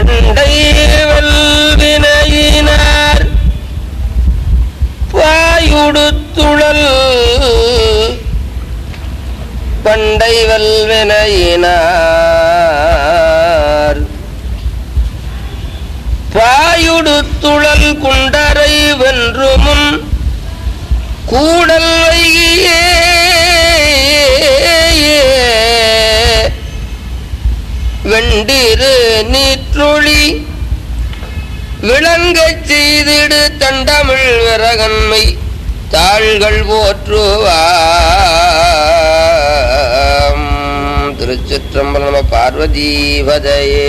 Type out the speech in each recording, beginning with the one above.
பண்டை வல்வினையினார் பாயுடுத்துழல் பண்டை வல்வினையினார் பாயுடுத்துழல் குண்டரை வென்றுமுன் கூடல் வைகியே வெண்டிரு நீற்றொளி விளங்கச் செய்திடு தண்டமிழ் விரகன்மை தாள்கள் போற்றுவாம் திருச்சிற்றம்பலம் நம பார்வதீபதையே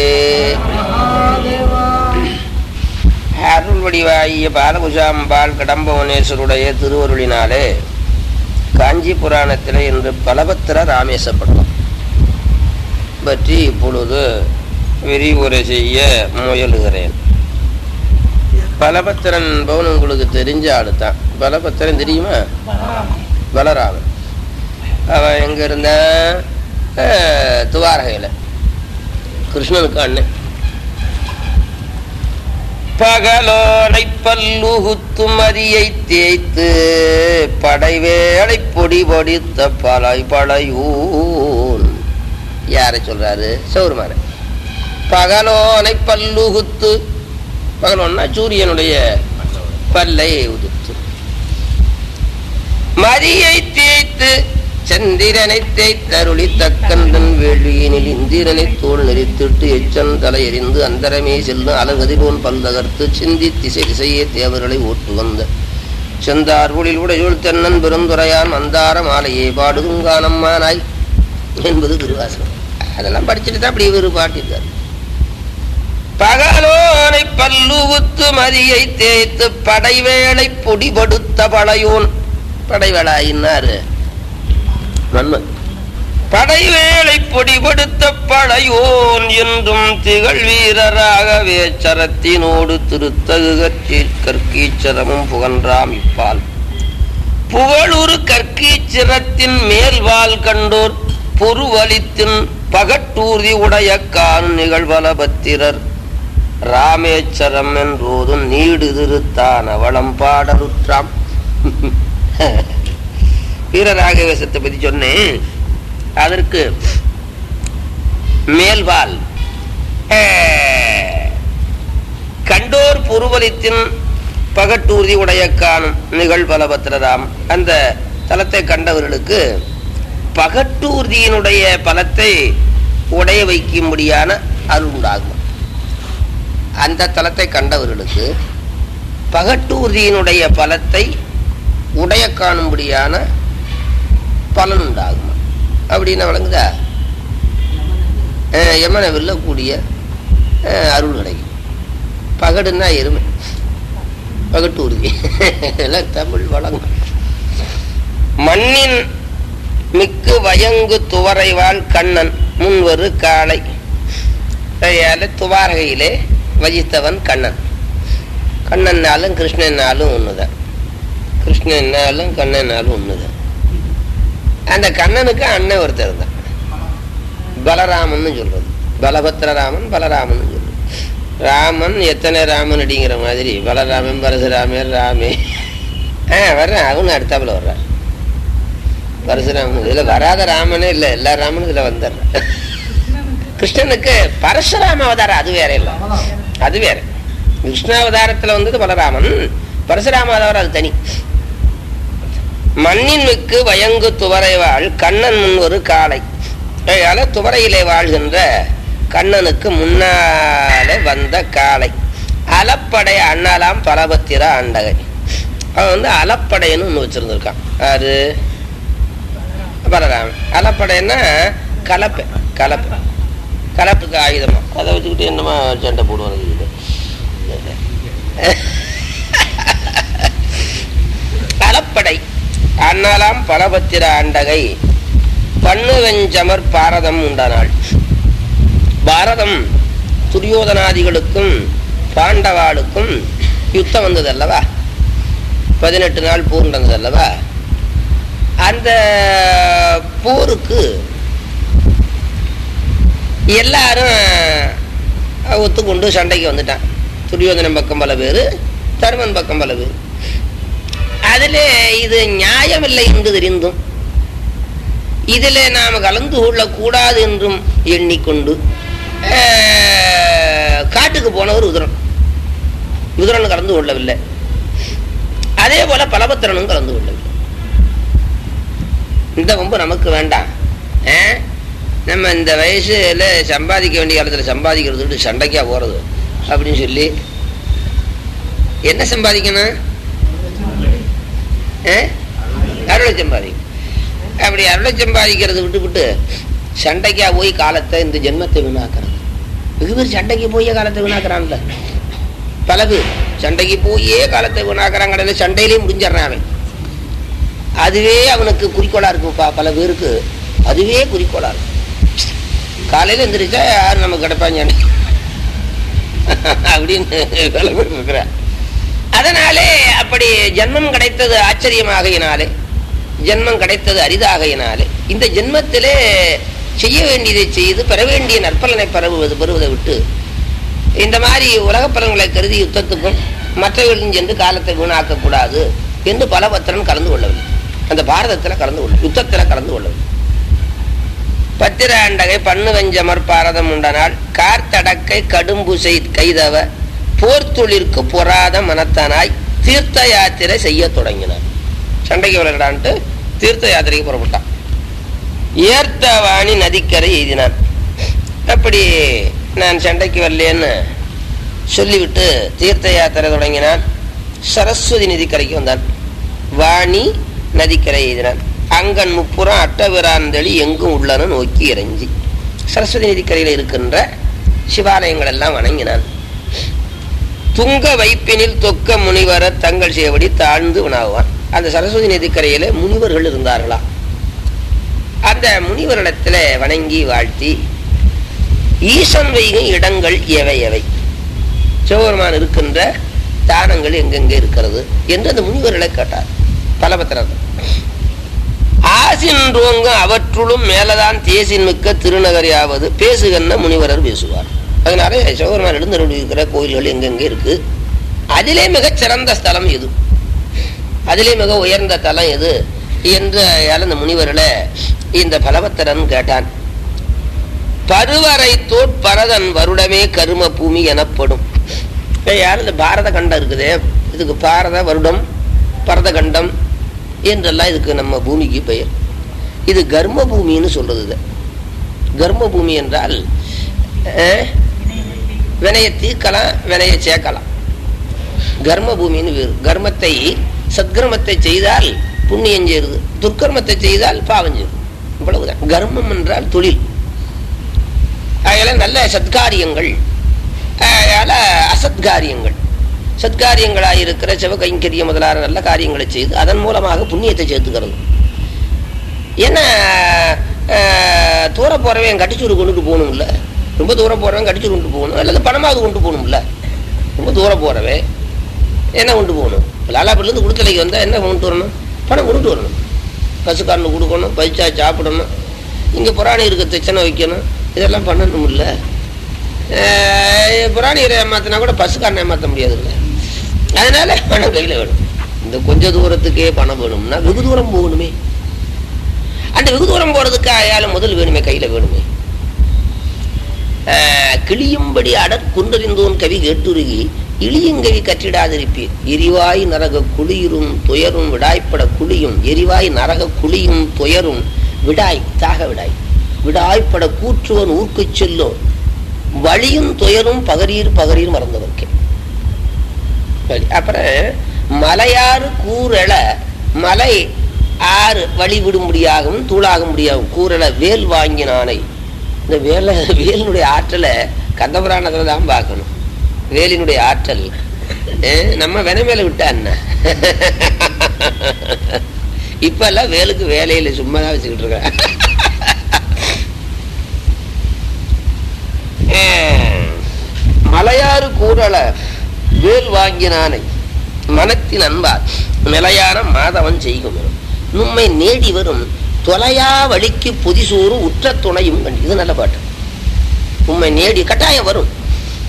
அருள் வடிவாகிய பாலகுஷாம்பாள் கடம்பவனேஸ்வருடைய திருவருளினாலே காஞ்சி புராணத்திலே இன்று பலபத்திர ராமேசப்பட்டம் பற்றி இப்பொழுது விரிவுரை செய்ய முயலுகிறேன் பலபத்திரன் என்பவன் உங்களுக்கு தெரிஞ்ச ஆளு தான் பலபத்திரன் தெரியுமா பலராமன் அவன் எங்க இருந்தான் அஹ், துவாரகையில கிருஷ்ணனுக்கு அண்ணன் பகலோனை பல்லுகுத்து மதியை தேய்த்து படைவேளை பொடி பொடித்த பலை படையூன் யாரை சொல்றாரு சௌருமான பகலோனை பல்லுகுத்து பகலோன்னா சூரியனுடைய பல்லை உதித்து மதியை தேய்த்து சந்திரனை தேய்த்தருளி தக்கந்தன் வேள்வியினில் இந்திரனை தோல் நெறித்திட்டு எச்சன் தலை எறிந்து அந்தரமே செல்லும் அலகதிபோன் பல்தகர்த்து சிந்தி திசை திசையே தேவர்களை ஓட்டு வந்த செந்தார் ஒளில் உடையுள் தென்னன் பெருந்துரையான் மந்தார மாலையே பாடுதுங்கானம்மானாய் என்பது திருவாசகம் அதெல்லாம் படிச்சுட்டு தான் அப்படி இவர் பாட்டிருக்காரு பகலோனை பல்லுவுத்து மதியை தேய்த்து படைவேளை பொடிபடுத்த படையோன் படைவேளாயின்னாரு நன்மன் படைவேளை பொடிபடுத்த படையோன் என்றும் திகழ் வீரராகவே சரத்தினோடு திருத்தகு கற்றீர் கற்கீச்சரமும் புகன்றாம் இப்பால் புகழுரு கற்கீச்சிரத்தின் மேல்வால் கண்டோர் பொருவலித்தின் பகட்டூர்தி உடைய கான் நிகழ்வலபத்திரர் ராமேச்சரம் என்றோதும் நீடு திருத்தான் அவளம் பாடலுற்றாம் வீரராகவேசத்தை பத்தி சொன்னேன் அதற்கு மேல்வால் அஹ், கண்டோர் புருவலித்தின் பகட்டூர்தி உடைய காணும் நிகழ் பலபத்திரராம் அந்த தலத்தை கண்டவர்களுக்கு பகட்டூர்தியினுடைய பலத்தை உடைய வைக்கும்படியான அருள் உண்டாகும் அந்த தலத்தை கண்டவர்களுக்கு பகட்டூர்தியினுடைய பலத்தை உடைய காணும்படியான பலன் உண்டாகும் அப்படின்னு விளங்குதா அஹ் யமனை வெல்லக்கூடிய அஹ், அருள் கிடைக்கும் பகடுன்னா எருமை பகட்டு உறுதி எல்லாம் தமிழ் வழங்கும் மண்ணின் மிக்கு வயங்கு துவரைவாள் கண்ணன் முன்வரு காளை கையால துவாரகையிலே வகித்தவன் கண்ணன் கண்ணன்னாலும் கிருஷ்ணன்னாலும் ஒண்ணுதான் கிருஷ்ணன்னாலும் கண்ணன்னாலும் ஒண்ணுதான் அந்த கண்ணனுக்கு அண்ணன் ஒருத்தர் தான் பலராமன் சொல்றது பலபத்திரராமன் பலராமன் சொல்றது ராமன் எத்தனை ராமன் அப்படிங்கிற மாதிரி பலராமன் பரசுராமன் ராமே ஆ வர்றேன் அவனு அடுத்தாப்புல வர்றான் பரசுராமன் இதுல வராத ராமனே இல்லை எல்லா ராமனும் இதுல வந்துடுறான் கிருஷ்ணனுக்கு பரசுராம அவதாரம் அது வேற இல்லை அது வேற கிருஷ்ணாவதாரத்துல வந்தது பலராமன் பரசுராம அவதாரம் அது தனி மண்ணின் மிக்கு வயங்கு துவரை வாழ் கண்ணன் முன் ஒரு காளை அதனால துவரையிலே வாழ்கின்ற கண்ணனுக்கு முன்னாலே வந்த காளை அலப்படை அண்ணலாம் பலபத்திர ஆண்டகை அவன் வந்து அலப்படைன்னு ஒன்று வச்சிருந்திருக்கான் அது பலராமன் அலப்படைன்னா கலப்பை கலப்பை கலப்புக்கு ஆயுதமா அதை வச்சுக்கிட்டு என்னமா சண்டை போடுவாங்க இது கலப்படை அண்ணலாம் பலபத்திர ஆண்டகை பண்ணு வெஞ்சமர் பாரதம் உண்டானாள் பாரதம் துரியோதனாதிகளுக்கும் பாண்டவாளுக்கும் யுத்தம் வந்தது அல்லவா பதினெட்டு நாள் போர் நடந்தது அல்லவா அந்த போருக்கு எல்லாரும் அஹ் ஒத்துக்கொண்டு சண்டைக்கு வந்துட்டான் துரியோதனன் பக்கம் பல பேர் தருமன் பக்கம் பல பேர் அதில் இது நியாயமில்லை என்று தெரிந்தும் இதில் நாம் கலந்து கொள்ளக்கூடாது என்றும் எண்ணிக்கொண்டு அஹ், காட்டுக்கு போனவர் உதிரன் உதிரன் கலந்து கொள்ளவில்லை அதே போல பலபத்திரனும் கலந்து கொள்ளவில்லை இந்த வம்பு நமக்கு வேண்டாம் ஆ? நம்ம இந்த வயசுல சம்பாதிக்க வேண்டிய காலத்துல சம்பாதிக்கிறது விட்டு சண்டைக்கா போறது அப்படின்னு சொல்லி என்ன சம்பாதிக்கணும் ஆ? அருளை சம்பாதிக்கணும் அப்படி அருளை சம்பாதிக்கிறது விட்டு விட்டு சண்டைக்கா போய் காலத்தை இந்த ஜென்மத்தை வீணாக்குறது வெகு பேர் சண்டைக்கு போய் காலத்தை வீணாக்குறான்ல பல பேர் சண்டைக்கு போயே காலத்தை வீணாக்குறாங்க கடையில் சண்டையிலே முடிஞ்சிடறான் அவன் அதுவே அவனுக்கு குறிக்கோளா இருக்கும் ப- பல பேருக்கு அதுவே குறிக்கோளா இருக்கும் காலையில எந்திரிச்சா யார் நமக்கு கிடைப்பாங்க அப்படின்னு பல பேர் இருக்கிறார் அதனாலே அப்படி ஜென்மம் கிடைத்தது ஆச்சரியமாகையினாலே ஜென்மம் கிடைத்தது அரிதாகையினாலே இந்த ஜென்மத்திலே செய்ய வேண்டியதை செய்து பெற வேண்டிய நற்பலனை பெறுவது பெறுவதை விட்டு இந்த மாதிரி உலக பலன்களை கருதி யுத்தத்துக்கும் மற்றவர்களும் சென்று காலத்தை வீணாக்கக்கூடாது என்று பலபத்திரன் கலந்து கொள்ளவில்லை அந்த பாரதத்தில் கலந்து கொள்ள யுத்தத்தில் கலந்து கொள்ளவில்லை பத்திராண்டகை பண்ணு வெஞ்சமர் பாரதம் உண்டனால் கார்த்தடக்கை கடும்புசை கைதவ போர்த்தொழிற்கு பொறாத மனத்தனாய் தீர்த்த யாத்திரை செய்ய தொடங்கினார் சண்டைக்கு விளையாடான்ட்டு தீர்த்த யாத்திரைக்கு புறப்பட்டான் ஏர்த்தவாணி நதிக்கரை எய்தினான் அப்படி நான் சண்டைக்கு வரலேன்னு சொல்லிவிட்டு தீர்த்த யாத்திரை தொடங்கினான் சரஸ்வதி நதிக்கரைக்கு வந்தான் வாணி நதிக்கரை எய்தினான் அங்கன் முப்புறம் அட்டவிராந்தளி எங்கும் உள்ளன நோக்கி இறங்கி சரஸ்வதி நதிக்கரையில் இருக்கின்ற சிவாலயங்கள் எல்லாம் வணங்கினான் துங்க வைப்பினில் தொக்க முனிவர தங்கள் சேவடி தாழ்ந்து உணவுவான் அந்த சரஸ்வதி நதிக்கரையில முனிவர்கள் இருந்தார்களாம் அந்த முனிவரிடத்துல வணங்கி வாழ்த்தி ஈசன் வைகும் இடங்கள் எவை எவை சிவபெருமான் இருக்கின்ற தானங்கள் எங்கெங்கே இருக்கிறது என்று அந்த முனிவர்களை கேட்டார் பலபத்திரர் ஆசின்றோங்கும் அவற்றுளும் மேலதான் தேசின் மிக்க திருநகரியாவது பேசுகன்ன முனிவரர் பேசுவார் அதனால சிவபெருமான் எழுந்தருள் இருக்கிற கோயில்கள் எங்கெங்கே இருக்கு அதிலே மிகச் சிறந்த ஸ்தலம் எது அதிலே மிக உயர்ந்த தலம் எது என்று அந்த முனிவர்களை இந்த பலபத்திரன் கேட்டான் பருவரை தோற்பரதன் வருடமே கரும பூமி எனப்படும் யார் இந்த பாரத கண்டம் இருக்குதே இதுக்கு பாரத வருடம் பரத கண்டம் என்றெல்லாம் இதுக்கு நம்ம பூமிக்கு பெயர் இது கர்ம பூமின்னு சொல்றது இது கர்ம பூமி என்றால் அஹ், வினையை தீர்க்கலாம் வினையை சேர்க்கலாம் கர்ம பூமின்னு வேறு கர்மத்தை சத்கர்மத்தை செய்தால் புண்ணியம் சேருது துர்க்கர்மத்தை செய்தால் பாவம் சேருது இவ்வளவுதான் கர்மம் என்றால் தொழில் அதனால நல்ல சத்காரியங்கள் அதனால அசத்காரியங்கள் சத்காரியங்களாக இருக்கிற சிவகைங்கரிய முதலான நல்ல காரியங்களை செய்து அதன் மூலமாக புண்ணியத்தை சேர்த்துக்கிறது ஏன்னா அஹ், தூர போறவன் கட்டிச்சூடு கொண்டுட்டு போகணும்ல ரொம்ப தூரம் போறவன் கட்டிச்சூடு கொண்டு போகணும் அல்லது பணமாவது கொண்டு போகணும்ல ரொம்ப தூரம் போறவன் என்ன கொண்டு போகணும் லாலாப்பிலேருந்து குடுத்தலைக்கு வந்தால் என்ன கொண்டு வரணும் பணம் கொண்டு வரணும் பசுக்காரனு கொடுக்கணும் பைச்சா சாப்பிடணும் இங்கே புராணி இருக்க தச்சனை வைக்கணும் இதெல்லாம் பண்ணணும்ல அஹ் புராணியரை ஏமாத்தினா கூட பசுக்காரனை ஏமாற்ற முடியாதுல்ல அதனால பணம் கையில் வேணும் இந்த கொஞ்ச தூரத்துக்கே பணம் வேணும்னா வெகு தூரம் போகணுமே அந்த வெகு தூரம் போறதுக்கு ஆயாலும் முதல் வேணுமே கையில் வேணுமே ஆஹ் கிளியும்படி அடற்குன்றறிந்தோன் கவி கேட்டுருகி இளியங்கவி கற்றிடாதிருப்பீர் எரிவாய் நரக குளிரும் துயரும் விடாய்ப்பட குழியும் எரிவாய் நரக குழியும் துயரும் விடாய் தாக விடாய் விடாய்ப்பட கூற்றுவன் ஊர்க்குச் செல்லும் வழியும் துயரும் பகரீர் பகரீர் மறந்தவர்க்கே சரி, அப்புறம் மலையாறு கூரெழ மலை ஆறு வழி விடும்படியாகவும் தூளாகும்படியாகவும் கூரெழ வேல் வாங்கினானை இந்த வேலை வேலினுடைய ஆற்றலை கந்தபுராணத்துல தான் பார்க்கணும் வேலினுடைய ஆற்றல் அஹ், நம்ம வென மேல விட்டா என்ன இப்ப எல்லாம் வேலுக்கு வேலையில சும்மா தான் வச்சுக்கிட்டு இருக்கிறேன் மலையாறு கூறல வேல் வாங்கினானை மனத்தின் அன்பார் நிலையான மாதவன் செய்கும் நும்மை நேடி வரும் தொலையா வழிக்கு பொதிசோறு உற்ற துணையும் கண்டு இது நல்ல பாட்டு உண்மை நேடி கட்டாயம் வரும்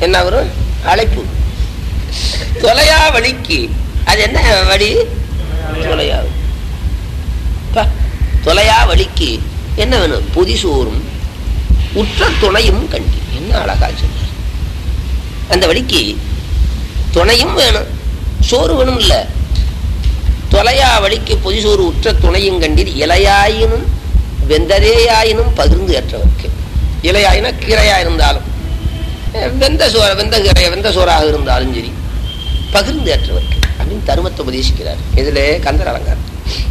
என்ன வரும் அழைப்பு தொலையா வழிக்கு அது என்ன வழி தொலையா பா, தொலையா வழிக்கு என்ன வேணும் புதிசோறும் உற்ற துணையும் கண்டி என்ன அழகா சொன்னார் அந்த வழிக்கு துணையும் வேணும் சோறு வேணும் இல்ல தொலையா வழிக்கு பொதிசோறு உற்ற துணையும் கண்டீர் இலையாயினும் வெந்ததேயாயினும் பகிர்ந்து ஏற்றவர்க்கு இலையாயினா கீரையா இருந்தாலும் அஹ் வெந்த சோற வெந்த கீரை வெந்த சோறாக இருந்தாலும் சரி பகிர்ந்து ஏற்றவர்க்கு அப்படின்னு தருமத்தை உபதேசிக்கிறார் இதுல கந்தர் அலங்காரம்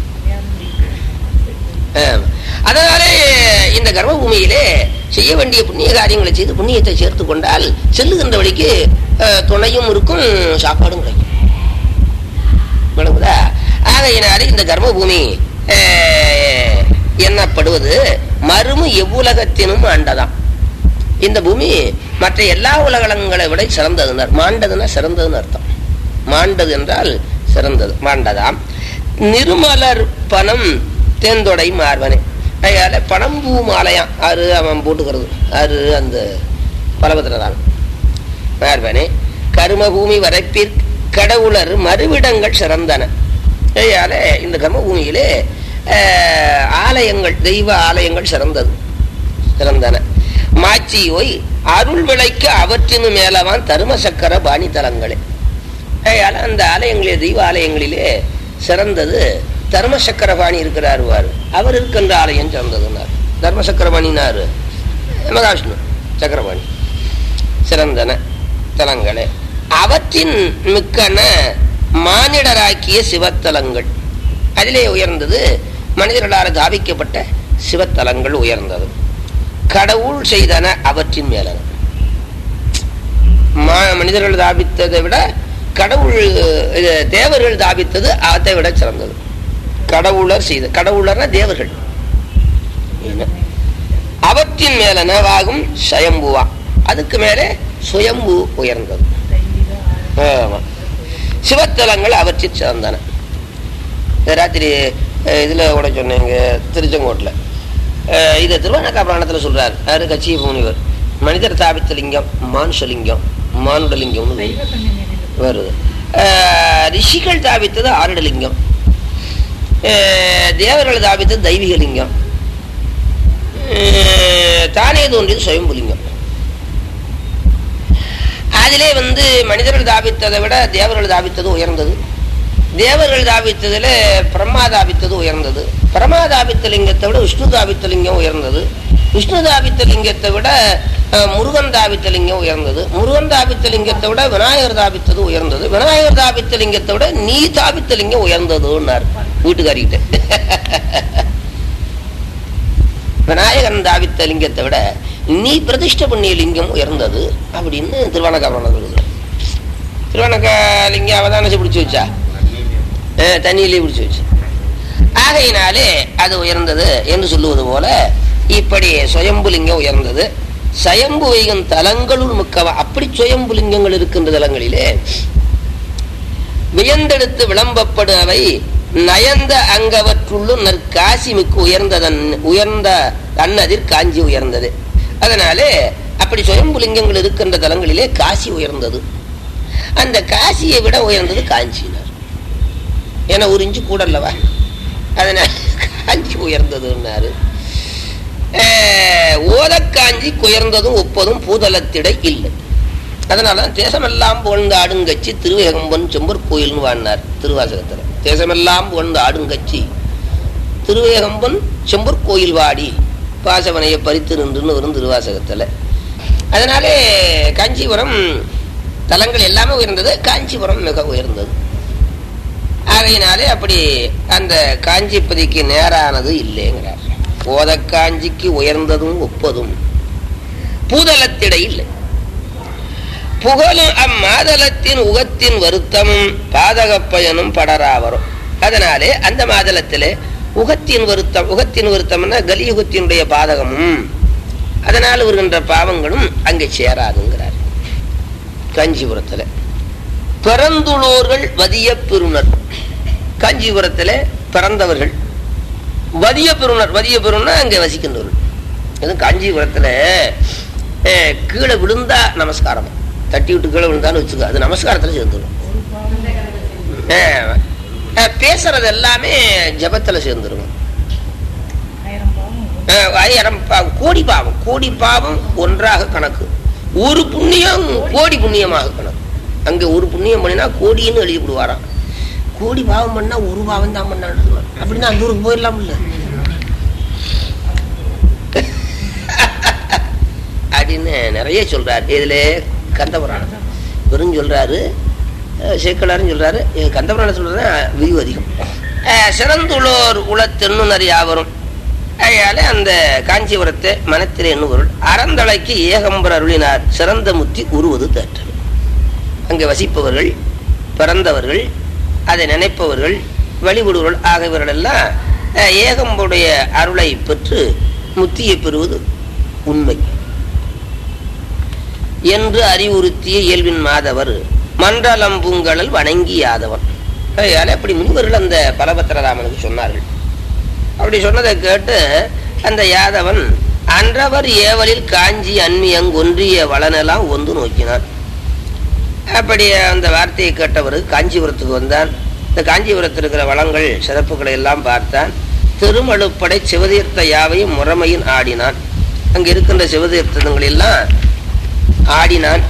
ஆம். அதனாலே இந்த கர்ப்பபூமியிலே செய்ய வேண்டிய புண்ணிய காரியங்களை செய்து புண்ணியத்தை சேர்த்து கொண்டால் செல்லுகின்ற வழிக்கு அஹ், துணையும் இருக்கும் சாப்பாடும் கிடைக்கும் விளங்குதா ஆகையினாலே இந்த கர்ப்பபூமி அஹ், எண்ணப்படுவது மறுமு எவ்வுலகத்தினும் ஆண்டதாம் இந்த பூமி மற்ற எல்லா உலகங்களை விட சிறந்ததுனர் மாண்டதுன்னா சிறந்ததுன்னு அர்த்தம் மாண்டது என்றால் சிறந்தது மாண்டதாம் நிர்மலர் பணம் தேந்தொடை மார்வனே அதனால பணம் பூ மாலையாம் ஆறு அவன் போட்டுக்கிறது ஆறு அந்த பலபத்திரதான் மார்வனே கருமபூமி வரைப்பிற் கடவுளர் மறுவிடங்கள் சிறந்தன அதனால இந்த கர்மபூமியிலே அஹ், ஆலயங்கள் தெய்வ ஆலயங்கள் சிறந்தது சிறந்தன மாச்சி ஓய் அருள் விளைக்க அவற்றினு மேலவான் தரும சக்கர பாணி தலங்களே அதனால அந்த ஆலயங்களிலே தெய்வ ஆலயங்களிலே சிறந்தது தர்ம சக்கரபாணி இருக்கிறார் வாரு அவர் இருக்கின்ற ஆலயம் சிறந்ததுன்னார் தர்ம சக்கரபாணினாரு மகாவிஷ்ணு சக்கரபாணி சிறந்தன தலங்களே அவற்றின் மிக்கன மானிடராக்கிய சிவத்தலங்கள் அதிலே உயர்ந்தது மனிதர்களால் தாபிக்கப்பட்ட சிவத்தலங்கள் உயர்ந்தது கடவுள் செய்தன அவற்றின் மேலன மா- மனிதர்கள் தாபித்ததை விட கடவுள் இது, தேவர்கள் தாபித்தது அதை விட சிறந்தது கடவுளர் செய்த கடவுளர்னா தேவர்கள் என்ன? அவற்றின் மேலனவாகும் சயம்புவா அதுக்கு மேலே சுயம்பு உயர்ந்தது ஆமா. சிவத்தலங்கள் அவற்றில் சிறந்தன இந்த ராத்திரி அஹ், இதுல கூட சொன்னீங்க திருச்செங்கோட்டில் இது திருவண்ணக்கா புராணத்தில் சொல்றார் யாரு கட்சி முனிவர் மனிதர் தாபித்த லிங்கம் மானுஷலிங்கம் மானுடலிங்கம்னு வருது அஹ், ரிஷிகள் தாபித்தது ஆருடலிங்கம் அஹ், தேவர்கள் தாபித்தது தெய்வீக லிங்கம் அஹ், தானே தோன்றியது சுயம்புலிங்கம் அதிலே வந்து மனிதர்கள் தாபித்ததை விட தேவர்கள் தாபித்தது உயர்ந்தது தேவர்கள் தாபித்ததுல பிரம்மா தாபித்தது உயர்ந்தது பிரம்மா தாபித்த லிங்கத்தை விட விஷ்ணு தாபித்த லிங்கம் உயர்ந்தது விஷ்ணு தாபித்த லிங்கத்தை விட அஹ், முருகன் தாபித்த லிங்கம் உயர்ந்தது முருகன் தாபித்த லிங்கத்தை விட விநாயகர் தாபித்தது உயர்ந்தது விநாயகர் தாபித்த லிங்கத்தை விட நீ தாபித்த லிங்கம் உயர்ந்ததுன்னார் வீட்டுக்காரிக்கிட்ட விநாயகன் தாவித்த லிங்கத்தை விட நீ பிரதிஷ்டை பண்ணிய லிங்கம் உயர்ந்தது அப்படின்னு திருவானகாபுரம் சொல்லுது திருவானக்கா லிங்கம் அவதானசி பிடிச்சி வச்சா அஹ், தண்ணியிலே பிடிச்சி வச்சு ஆகையினாலே அது உயர்ந்தது என்று சொல்லுவது போல இப்படி சுயம்புலிங்கம் உயர்ந்தது சயம்பு வைகும் தலங்களுள் முக்கவா அப்படி சுயம்புலிங்கங்கள் இருக்கின்ற தலங்களிலே வியந்தெடுத்து விளம்பப்படுபவை நயந்த அங்கவற்றுள்ளு நற்காசி மிக்க உயர்ந்ததன் உயர்ந்த தன்னதிர் காஞ்சி உயர்ந்தது அதனாலே அப்படி சுயம்புலிங்கங்கள் இருக்கின்ற தலங்களிலே காசி உயர்ந்தது அந்த காசியை விட உயர்ந்தது காஞ்சினார் ஏன்னா ஒரு இன்ச்சு கூட அல்லவா அதனால காஞ்சி உயர்ந்ததுன்னாரு ஓதக்காஞ்சி குயர்ந்ததும் ஒப்பதும் பூதலத்திடை இல்லை அதனாலதான் தேசமெல்லாம் புகழ்ந்து ஆடுங்கட்சி திருவேகம்பன் செம்பர் கோயில்னு வாழ்னார் திருவாசகத்துல தேசமெல்லாம் புகழ்ந்து ஆடுங்கட்சி திருவேகம்பன் செம்பர் கோயில் வாடி பாசவனையை பறித்து நின்றுன்னு வரும் திருவாசகத்துல அதனாலே காஞ்சிபுரம் தலங்கள் எல்லாமே உயர்ந்தது காஞ்சிபுரம் மிக உயர்ந்தது ஆகையினாலே அப்படி அந்த காஞ்சிப்பதிக்கு நேரானது இல்லைங்கிறார் போதக்காஞ்சிக்கு உயர்ந்ததும் ஒப்பதும் பூதலத்திடை இல்லை புகழும் அம்மாதலத்தின் உகத்தின் வருத்தமும் பாதகப் பயனும் படரா வரும் அதனாலே அந்த மாதலத்திலே உகத்தின் வருத்தம் உகத்தின் வருத்தம்னா கலியுகத்தினுடைய பாதகமும் அதனால் வருகின்ற பாவங்களும் அங்கே சேராதுங்கிறார் காஞ்சிபுரத்துல பிறந்துள்ளோர்கள் வதிய பெருனர் காஞ்சிபுரத்துல பிறந்தவர்கள் வதிய பெருனர் வதிய பெருனர் அங்கே வசிக்கின்றவர்கள் இது காஞ்சிபுரத்துல அஹ், கீழே விழுந்தா நமஸ்காரம் தட்டி விட்டு கீழே விழுந்தான்னு வச்சுக்கோ அது நமஸ்காரத்துல சேர்ந்துடும் ஆஹ், ஆஹ், பேசுறது எல்லாமே ஜபத்துல சேர்ந்துடும் ஆஹ், ஆயிரம் பாவம் கோடி பாவம் கோடி பாவம் ஒன்றாக கணக்கு ஒரு புண்ணியம் கோடி புண்ணியமாக கணக்கு அங்க ஒரு புண்ணியம் பண்ணினா கோடின்னு எழுதி விடுவாராம் கோடி பாவம் பண்ணா ஒரு பாவம் தான் பண்ணான்னு அப்படின்னா அந்த ஊருக்கு போயிடலாம்ல அப்படின்னு நிறைய சொல்றாரு இதுல கந்தபுராணம் வெறும் சொல்றாரு அஹ் சேக்கலாரும் சொல்றாரு இது கந்தபுராணம் சொல்றது விரிவு அதிகம் அஹ் சிறந்துள்ளோர் உள தென்னுணர் யாவரும் அதனால அந்த காஞ்சிபுரத்தை மனத்திலே எண்ணுபொருள் அறந்தலைக்கு ஏகம்பர் அருளினார் சிறந்த முத்தி உருவது தேற்றல் அங்கே வசிப்பவர்கள் பிறந்தவர்கள் அதை நினைப்பவர்கள் வழிபடுவர்கள் ஆகியவர்கள் எல்லாம் அஹ், ஏகம்புடைய அருளை பெற்று முத்தியை பெறுவது உண்மை என்று அறிவுறுத்திய இயல்பின் மாதவர் மண்டலம் பூங்கடல் வணங்கி யாதவன் அதனால அப்படி முனிவர்கள் அந்த பலபத்திரராமனுக்கு சொன்னார்கள் அப்படி சொன்னதை கேட்டு அந்த யாதவன் அன்றவர் ஏவலில் காஞ்சி அன்மியங்கொன்றிய வளனெல்லாம் ஒன்று நோக்கினான் அப்படி அந்த வார்த்தையை கேட்டவர் காஞ்சிபுரத்துக்கு வந்தான் இந்த காஞ்சிபுரத்தில் இருக்கிற வளங்கள் சிறப்புகளை எல்லாம் பார்த்தான் திருமழுப்படை சிவதீர்த்த யாவையும் முறைமையின் ஆடினான் அங்க இருக்கின்ற சிவதீர்த்தங்கள் எல்லாம் ஆடினான்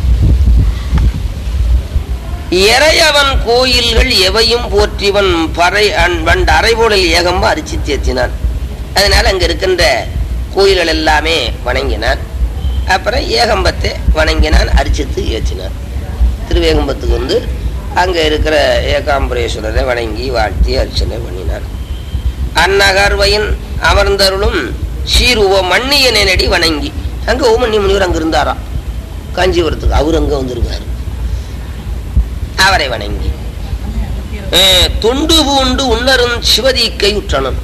இறையவன் கோயில்கள் எவையும் போற்றிவன் பறை அன் வண்ட் அரைபோலில் ஏகம்ப அரிசி தேத்தினான் அதனால அங்க இருக்கின்ற கோயில்கள் எல்லாமே வணங்கினான் அப்புறம் ஏகம்பத்தை வணங்கினான் அரிசித்து ஏற்றினான் திருவேகம்பத்துக்கு வந்து அங்க இருக்கிற ஏகாம்பரேஸ்வரரை வணங்கி வாழ்த்தி அர்ச்சனை பண்ணினான் அந்நகர்வையின் அமர்ந்தருளும் சீருவ மன்னிய நடி வணங்கி அங்க ஓமன்ய முனிவர் அங்க இருந்தாராம் காஞ்சிபுரத்துக்கு அவர் அங்க வந்திருக்காரு அவரை வணங்கி அஹ், தொண்டு பூண்டு உன்னரும் சிவதீக்கை உற்றணும்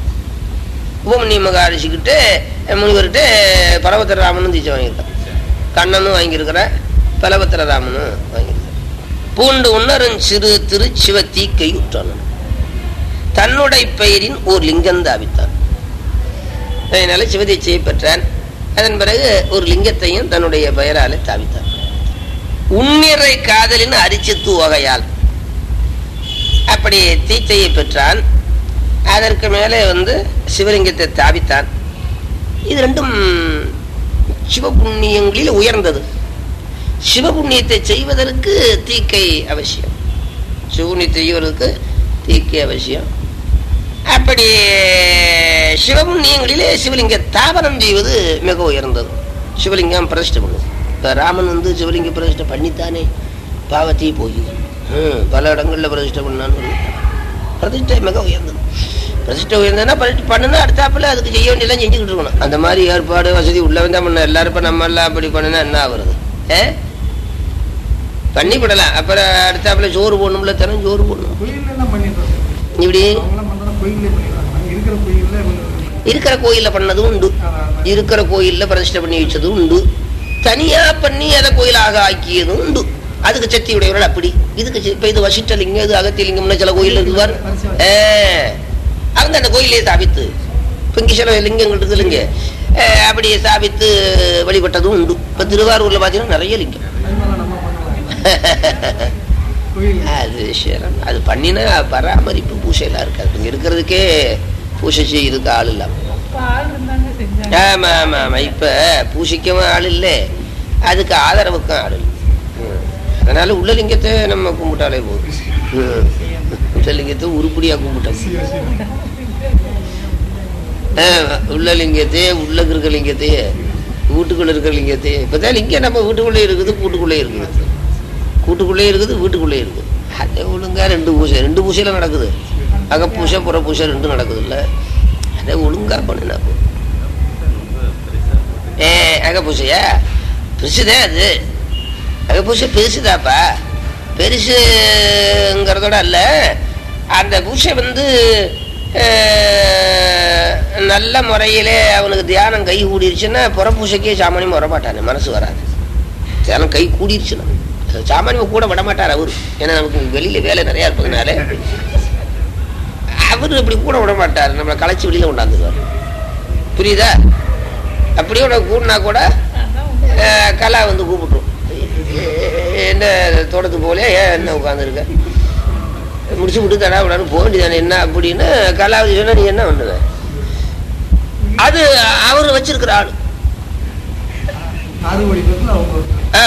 உபமணி மகாரிஷிக்கிட்ட முனிவர்கிட்ட பரவத்திர ராமனும் தீட்சை வாங்கியிருக்கான் கண்ணனும் வாங்கியிருக்கிற பலபத்திர ராமனும் வாங்கியிருக்கான் பூண்டு உன்னரும் சிறு திரு சிவத்தீக்கை உற்றணும் தன்னுடைய பெயரின் ஓர் லிங்கம் தாவித்தான் அதனால சிவதீட்சையை பெற்றான் அதன் பிறகு ஒரு லிங்கத்தையும் தன்னுடைய பெயராலே தாவித்தான் உன்னிறை காதலின் அரிச்சித்து வகையால் அப்படி தீட்சையை பெற்றான் அதற்கு மேலே வந்து சிவலிங்கத்தை தாவித்தான் இது ரெண்டும் சிவபுண்ணியங்களில் உயர்ந்தது சிவபுண்ணியத்தை செய்வதற்கு தீக்கை அவசியம் சிவபுண்ணியத்தை செய்வதற்கு தீக்கை அவசியம் அப்படி சிவபுண்ணியங்களிலே சிவலிங்க தாபனம் செய்வது மிக உயர்ந்தது சிவலிங்கம் பிரதிஷ்டை பண்ணுது இப்போ ராமன் வந்து சிவலிங்க பிரதிஷ்டை பண்ணித்தானே பாவத்தையும் போய் ம், பல இடங்களில் பிரதிஷ்டை பண்ணான்னு சொல்லிட்டான். பிரதிஷ்டை மிக உயர்ந்தது பிரதிஷ்டை உயர்ந்ததுன்னா பிரதிஷ்டை பண்ணுனா அடுத்தாப்புல அதுக்கு செய்ய வேண்டியெல்லாம் செஞ்சுக்கிட்டு இருக்கணும் அந்த மாதிரி ஏற்பாடு வசதி உள்ளவன் தான் பண்ண எல்லாரும் இப்போ நம்ம எல்லாம் அப்படி பண்ணுனா என்ன ஆகுறது ஏ பண்ணி விடலாம் அப்புறம் அடுத்தாப்புல சோறு போடணும்ல தினம் சோறு போடணும் கோயில்ல எல்லாம் பண்ணிடுறோம் இப்படி அவங்களாம் பண்றதா கோயிலே பண்ணிடுறாங்க இருக்கிற கோயில்ல இவங்க- இருக்கிற கோயில்ல பண்ணதும் உண்டு அதான் இருக்கிற கோயில்ல பிரதிஷ்டை பண்ணி வச்சதும் உண்டு தனியா பண்ணி அதை கோயிலாக ஆக்கியதும் உண்டு அதுக்கு சக்தி உடையவர்கள் அப்படி இதுக்கு சி- இப்ப இது வசிஷ்டலிங்கம் இது அகத்தியலிங்கம்னு சில கோயில் இருக்குவார் அவங்க அந்த கோயிலே ஸ்தாபித்து இங்க சில லிங்கங்கள் இருக்கு இல்லைங்க அஹ், அப்படி ஸ்தாபித்து வழிபட்டதும் உண்டு இப்ப திருவாரூர்ல பாத்தீங்கன்னா நிறைய லிங்கம் அது மாதிரி நம்ம பண்ணலாம் கோயில் அது சிரம் அது பண்ணினா பராமரிப்பு பூசையெல்லாம் இருக்காது இங்க இருக்கிறதுக்கே பூசை செய்யறதுக்கு ஆள் இல்லாம ஆள் இருந்தாங்க செஞ்சாங்க ஆமா ஆமா ஆமா இப்ப பூசிக்கவும் ஆள் இல்லை அதுக்கு ஆதரவுக்கும் ஆள் இல்லை ம். அதனால உள்ள லிங்கத்தை நம்ம கும்பிட்டாலே போதும் ம். உள்ள லிங்கத்தை உருப்படியா கும்பிட்டோம் ஆ, உள்ள லிங்கத்தையே உள்ள இருக்கிற லிங்கத்தையே வீட்டுக்குள்ள இருக்கிற லிங்கத்தையே இப்பதான் லிங்கம் நம்ம வீட்டுக்குள்ளே இருக்குது கூட்டுக்குள்ளே இருக்குது கூட்டுக்குள்ளே இருக்குது வீட்டுக்குள்ளே இருக்குது அது ஒழுங்கா ரெண்டு பூசை ரெண்டு பூசையில நடக்குது அகப்பூசை புற பூசை ரெண்டும் நடக்குது இல்ல அதை ஒழுங்கா பண்ணினா போதும். ஏ அகப்பூசையா பெருசுதான் அது அகப்பூசை பெருசுதாப்பா பெருசுங்கிறதோட அல்ல அந்த பூசை வந்து அஹ், நல்ல முறையிலே அவனுக்கு தியானம் கை கூடிருச்சுன்னா புறப்பூசைக்கே சாமானியம் வரமாட்டானே மனசு வராது தியானம் கை கூடிருச்சுன்னா சாமானியம் கூட விட மாட்டார் அவரு ஏன்னா நமக்கு வெளியில வேலை நிறைய இருப்பதுனால அவரு அப்படி கூட விட மாட்டார் நம்மளை களைச்சி வெளியில கொண்டாந்துருவார் புரியுதா அப்படியே உனக்கு கூடினா கூட அதான் உண்மை. அஹ், கலா வந்து கூப்பிட்டுரும் தோட்டத்துக்கு போலே ஏன் என்ன உட்காந்துருக்க முடிச்சு விட்டு தடா விடான்னு போக வேண்டியதானே என்ன அப்படின்னு கலாவதி சொன்னா நீ என்ன பண்ணுவ அது அவர் வச்சிருக்கிற ஆளு ஆறு கோடி பேர்ல அவங்க ஆ.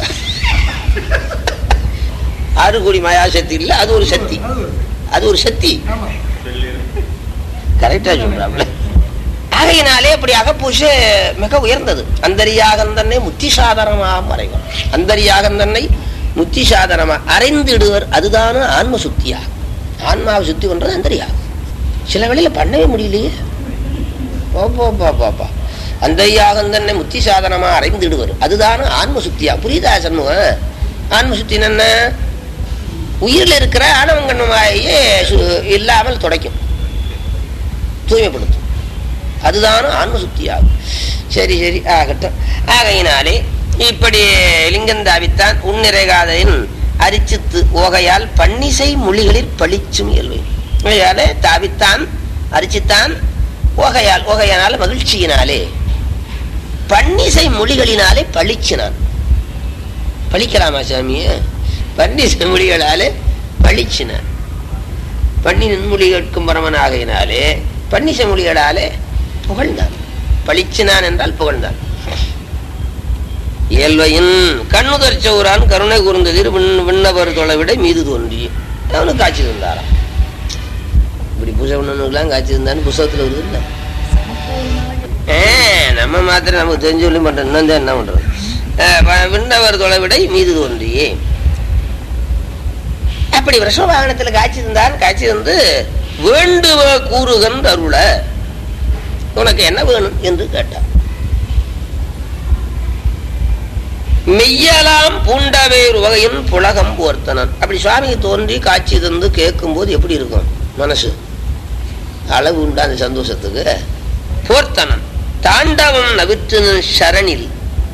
ஆறு கோடி மாயா சக்தி இல்ல அது ஒரு சக்தி அது ஒரு- அது ஒரு சக்தி ஆமா கரெக்டா சொல்றாப்ல ஆகையினாலே அப்படி அகப்பூச மிக உயர்ந்தது அந்தரியாகம் தன்னை முத்தி சாதனமாக மறைவர் அந்தரியாகம் தன்னை முத்தி சாதனமா அறைந்திடுவர் அதுதான ஆன்ம சுத்தியா ஆன்மாவை சுத்தி பண்றது அந்தரியாகம் சில வேளையில பண்ணவே முடியலையே பாப்பா பாப்பா அந்தரியாகம் தன்னை முத்தி சாதனமா அறைந்திடுவர் அதுதான ஆன்ம சுத்தியா புரியுதா சண்முகம் ஆன்ம சுத்தி என்ன உயிரில் இருக்கிற ஆணவங்கண்ணுமாயே இல்லாமல் துடைக்கும் தூய்மைப்படுத்தும் அதுதான் ஆன்ம சுத்தியாகும் சரி சரி ஆகட்டும் ஆகையினாலே இப்படி லிங்கந்தாவித்தான் உன்னிறைகாதையின் அரிச்சித்து ஓகையால் பன்னிசை மொழிகளில் பளிச்சும் இயல்பை ஆகையாலே தாவித்தான் அரிச்சித்தான் ஓகையால் ஓகையானால மகிழ்ச்சியினாலே பன்னிசை மொழிகளினாலே பளிச்சினான் பழிக்கலாமா சாமியே பன்னிசை மொழிகளாலே பளிச்சினான் பண்ணி நின்மொழி கேட்கும் பரமன் ஆகையினாலே பன்னிசை மொழிகளாலே புகழ்ந்தான் பளிச்சினான் என்றால் புகழ்ந்தான் இயல்வையின் கண்ணுதர் சௌரான் கருணை கூர்ந்ததிர் விண் விண்ணவர் தொலைவிட மீது தோன்றி அவனுக்கு காட்சி தந்தாராம் இப்படி பூஜை பண்ணணுக்கெல்லாம் காட்சி தந்தான்னு புஸ்தகத்துல வருது இல்ல ஏ, நம்ம மாத்திரம் நமக்கு தெரிஞ்சு சொல்லி பண்றோம் இன்னும் தான் என்ன பண்றோம் அஹ், வ- விண்ணவர் தொலைவிடை மீது தோன்றியே அப்படி விஷம வாகனத்துல காட்சி தந்தான் காட்சி தந்து வேண்டுவ கூறுகன் அருள உனக்கு என்ன வேணும் என்று கேட்டான் மெய்யலாம் பூண்டவேறு வகையின் புலகம் போர்த்தனன் அப்படி சுவாமிக்கு தோன்றி காட்சி தந்து கேட்கும்போது எப்படி இருக்கும் மனசு அளவு உண்டா அந்த சந்தோஷத்துக்கு போர்த்தனன் தாண்டவம் நவிற்றினன் சரணில்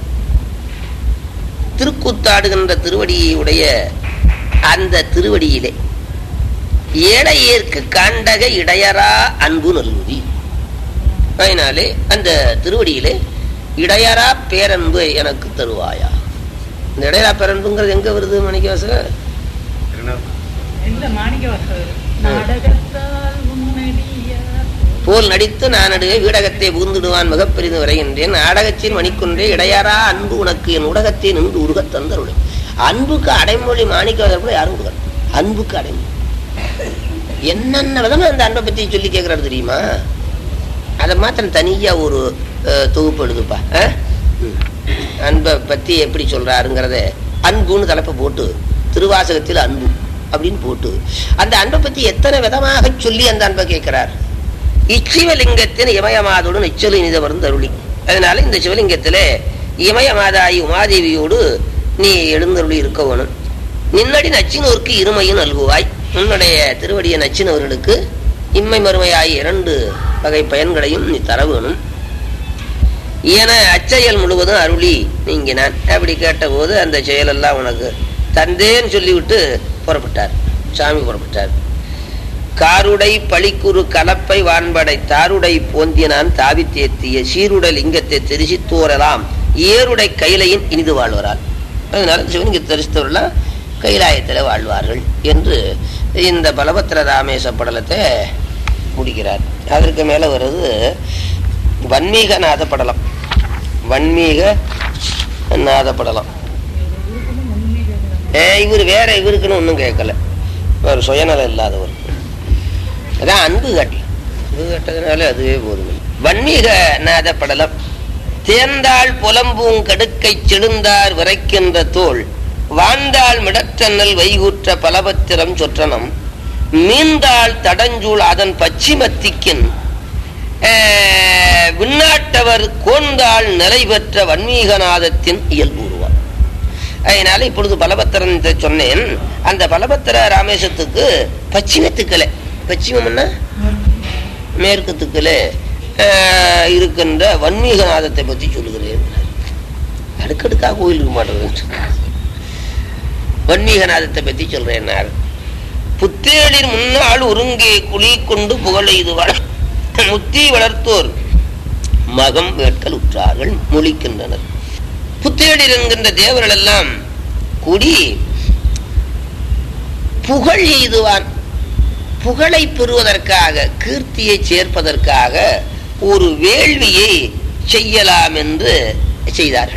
திருக்கூத்தாடுகின்ற திருவடியை உடைய அந்த திருவடியிலே ஏழையேற்கு காண்டக இடையரா அன்பு நல்குதி அதனாலே அந்த திருவடியிலே இடையரா பேரன்பு எனக்கு தருவாயா இந்த இடையரா பேரன்புங்கிறது எங்க வருது மணிக்கவாசகர் இந்த மாணிக்க வாசகர் நாடகத்தால் உன்னடியார் போல் நடித்து நான் நடுவே வீடகத்தை புகுந்துடுவான் மிகப்பெரிது வரைகின்றேன் நாடகத்தின் மணிக்குன்றே இடையாரா அன்பு உனக்கு என் உலகத்தை நின்று உருகத் தந்தருளை அன்புக்கு அடைமொழி மாணிக்கவாசகர் கூட யாரும் கொடுக்கல அன்புக்கு அடைமொழி என்னென்ன விதமா அந்த அன்பை பத்தி சொல்லி கேட்கிறாரு தெரியுமா அதை மாத்திரம் தனியா ஒரு அஹ், தொகுப்பு எழுதுப்பா அஹ்? ம். அன்பை பத்தி எப்படி சொல்றாருங்கிறத அன்புன்னு தலைப்பை போட்டு திருவாசகத்தில் அன்பு அப்படின்னு போட்டு அந்த அன்பை பத்தி எத்தனை விதமாக சொல்லி அந்த அன்பை கேட்கிறார் இச்சிவலிங்கத்தின் இமயமாதோடு நிச்சல இனிதவர்ந்து அருளி அதனால இந்த சிவலிங்கத்துல இமயமாதாயி உமாதேவியோடு நீ எழுந்தருளி இருக்க வேணும் நின்னடி நச்சினோருக்கு இருமையும் நல்குவாய் உன்னுடைய திருவடிய நச்சினவர்களுக்கு இம்மை மறுமையாய் இரண்டு வகை பயன்களையும் நீ தர வேணும் என அச்செயல் முழுவதும் அருளி நீங்கினான் அப்படி கேட்டபோது அந்த செயலெல்லாம் உனக்கு தந்தேன்னு சொல்லிவிட்டு புறப்பட்டார் சாமி புறப்பட்டார் காருடை பழிக்குறு கலப்பை வான்படை தாருடை போந்தினான் தாவி தேத்திய சீருடை லிங்கத்தை தெரிசித்தோரெல்லாம் ஏருடை கைலையின் இனிது வாழ்வரால் அதனால சிவலிங்க தெரிசித்தவரெல்லாம் கைலாயத்தில் வாழ்வார்கள் என்று இந்த பலபத்திர ராமேச படலத்தை முடிக்கிறார் அதற்கு மேல வருது வன்மீக நாத படலம் வன்மீக நாத படலம் ஏ இவர் வேற இவருக்குன்னு ஒன்றும் கேட்கல ஒரு சுயநலம் இல்லாதவர் அதான் அன்பு கட்டல அன்பு கட்டதுனால அதுவே போதும் வன்மீக நாத படலம் தேர்ந்தாள் புலம்பூங் கடுக்கை செழுந்தார் விரைக்கின்ற தோள் வாழ்ந்தாள் மிடற்றன்னல் வைகுற்ற பலபத்திரம் சொற்றனம் மீந்தாள் தடஞ்சூள் அதன் பச்சிமத்திக்கின் ஆஹ், விண்ணாட்டவர் கோந்தாள் நிலை பெற்ற வன்மீகநாதத்தின் இயல்பூர்வார் அதனால இப்பொழுது பலபத்திரன் இதை சொன்னேன் அந்த பலபத்திர ராமேசத்துக்கு பச்சிமத்துக்களை பச்சிமம்னா மேற்கு திக்கில் இருக்கின்ற வன்மீகநாதத்தை பற்றி சொல்லுகிறேன் அடுக்கடுக்காக கோயிலுக்கு மாட்டேன் வன்மீகநாதத்தை பற்றி சொல்றேன் புத்தேளின் முன்னால் ஒருங்கே குழி கொண்டு புகழெய்து வள முத்தி வளர்த்தோர் மகம் வேட்கல் உற்றார்கள் மொழிக்கின்றனர் புத்தேளிர் என்கின்ற தேவர்கள் எல்லாம் கூடி புகழ் எய்துவான் புகழை பெறுவதற்காக கீர்த்தியை சேர்ப்பதற்காக ஒரு வேள்வியை செய்யலாம் என்று செய்தார்கள்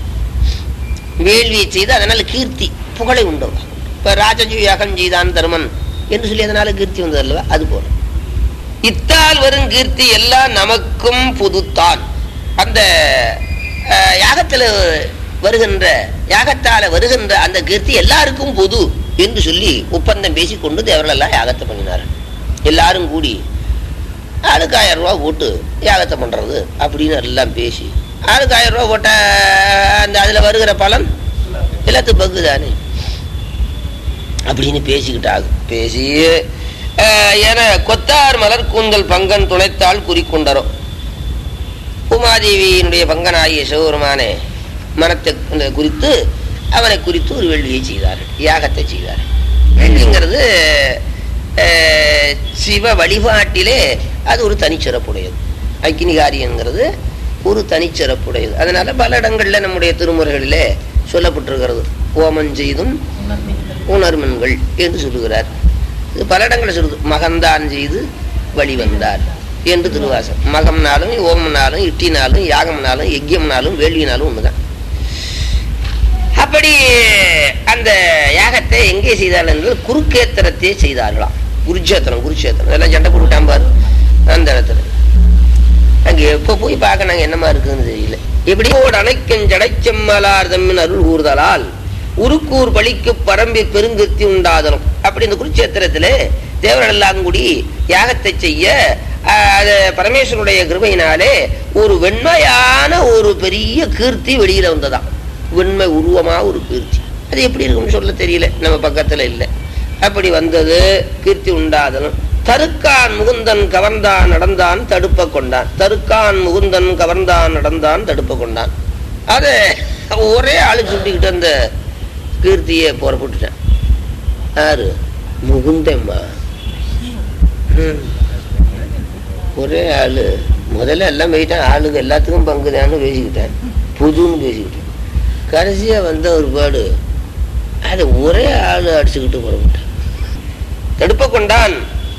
வேள்வியை செய்து அதனால் கீர்த்தி புகழை உண்டவா இப்ப ராஜஜு யாகம் செய்தான் தர்மன் என்று சொல்லி அதனால கீர்த்தி வந்தது அல்லவா அது போல இத்தால் வரும் கீர்த்தி எல்லாம் நமக்கும் புதுத்தான் அந்த அஹ், யாகத்துல வருகின்ற யாகத்தால வருகின்ற அந்த கீர்த்தி எல்லாருக்கும் பொது என்று சொல்லி ஒப்பந்தம் பேசிக்கொண்டு தேவர்கள் எல்லாம் யாகத்தை பண்ணினார்கள் எல்லாரும் கூடி ஆளுக்கு ஆயிரம் ரூபா போட்டு யாகத்தை பண்றது அப்படின்னு எல்லாம் பேசி ஆளுக்கு ஆயிரம் ரூபா போட்ட அந்த அதுல வருகிற பலன் எல்லாத்துக்கும் பங்கு தானே அப்படின்னு பேசிக்கிட்டாங்க பேசி அஹ், என கொத்தார் மலர் கூந்தல் பங்கன் துணைத்தால் குறிக்கொண்டரும் உமாதேவியினுடைய பங்கனாகிய சிவபெருமானே மனத்தை இந்த குறித்து அவனை குறித்து ஒரு வேள்வியை செய்தார்கள் யாகத்தை செய்தார்கள் வேள்விங்கிறது அஹ், சிவ வழிபாட்டிலே அது ஒரு தனிச்சிறப்புடையது அக்னிகாரியங்கிறது ஒரு தனிச்சிறப்புடையது அதனால பல இடங்கள்ல நம்முடைய திருமுறைகளிலே சொல்லப்பட்டிருக்கிறது ஓமம் செய்தும் உணர்ந்தீர்கள். உணர்மன்கள் என்று சொல்லுகிறார் இது பல இடங்களில் சொல்லுது மகந்தான் செய்து வழிவந்தார் என்று திருவாசம் மகம்னாலும் ஓமம்னாலும் இட்டினாலும் யாகம்னாலும் யஜ்யம்னாலும் வேள்வினாலும் ஒண்ணுதான் அப்படி அந்த யாகத்தை எங்கே செய்தார்கள் என்று குருக்கேத்திரத்தை செய்தார்களாம் குருச்சேத்திரம் குருச்சேத்திரம் இதெல்லாம் சண்டை போட்டுட்டான் பாரு அந்த இடத்துல அங்க எப்ப போய் பார்க்க நாங்க என்னமா இருக்குன்னு தெரியல எப்படி ஓடு அணைக்கும் ஜடைச்செம்மலார் தம்மின் அருள் கூறுதலால் உருக்கூர் பலிக்கு பரம்பில் பெருங்கத்தி உண்டாதலும் அப்படி இந்த குருச்சேத்திரத்திலே தேவர்கள் எல்லாம் கூடி யாகத்தை செய்ய ஆஹ், அது பரமேஸ்வரனுடைய கிருபையினாலே ஒரு வெண்மையான ஒரு பெரிய கீர்த்தி வெளியில வந்ததாம் வெண்மை உருவமா ஒரு கீர்த்தி அது எப்படி இருக்கும்னு சொல்ல தெரியல நம்ம பக்கத்துல இல்லை அப்படி வந்தது கீர்த்தி உண்டாதலும் தருக்கான் முகுந்தன் கவர்ந்தான் நடந்தான் தடுப்ப கொண்டான் தருக்கான் முகுந்தன் கவர்ந்தான் நடந்தான் தடுப்ப கொண்டான் அதை ஒரே ஆளு சுட்டிக்கிட்டு அந்த கீர்த்தியை புறப்பட்டுட்டேன் யாரு முகுந்தம்மா ம். ஒரே ஆளு முதல்ல எல்லாம் போயிட்டேன் ஆளுங்க எல்லாத்துக்கும் பங்குதான்னு பேசிக்கிட்டேன் புதுன்னு பேசிக்கிட்டேன் கடைசியா வந்த ஒரு பாடு அது ஒரே ஆளு அடிச்சுக்கிட்டு புறப்பட்டேன் தடுப்ப கொண்டான்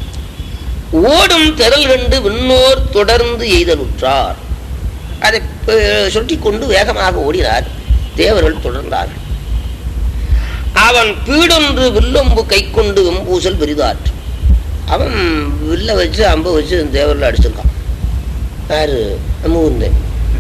ஓடும் திரள் கண்டு விண்ணோர் தொடர்ந்து எய்தலுற்றார் அதை சுட்டி கொண்டு வேகமாக ஓடினார் தேவர்கள் தொடர்ந்தார்கள் அவன் பீடொன்று வில்லொம்பு கை கொண்டு வெம்பூசல் பெரிதாற்று அவன் வில்ல வச்சு அம்ப வச்சு தேவரில் அடிச்சிருக்கான் யாரு முகுந்தன்